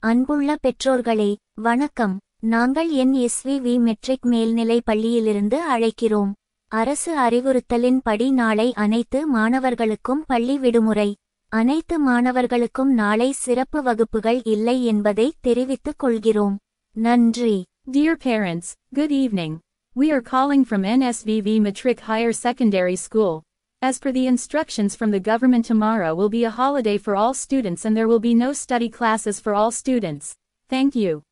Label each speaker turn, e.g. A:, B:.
A: அன்புள்ள பெற்றோர்களே வணக்கம் நாங்கள் என் எஸ்விவி மெட்ரிக் மேல்நிலை பள்ளியிலிருந்து அழைக்கிறோம் அரசு அறிவுறுத்தலின்படி நாளை அனைத்து மாணவர்களுக்கும் பள்ளி விடுமுறை அனைத்து மாணவர்களுக்கும் நாளை சிறப்பு வகுப்புகள் இல்லை என்பதை தெரிவித்துக் கொள்கிறோம் நன்றி
B: Dear parents, good evening. We are calling from NSVV Matric Higher Secondary School. As per the instructions from the government tomorrow will be a holiday for all students and there will be no study classes for all students. Thank you.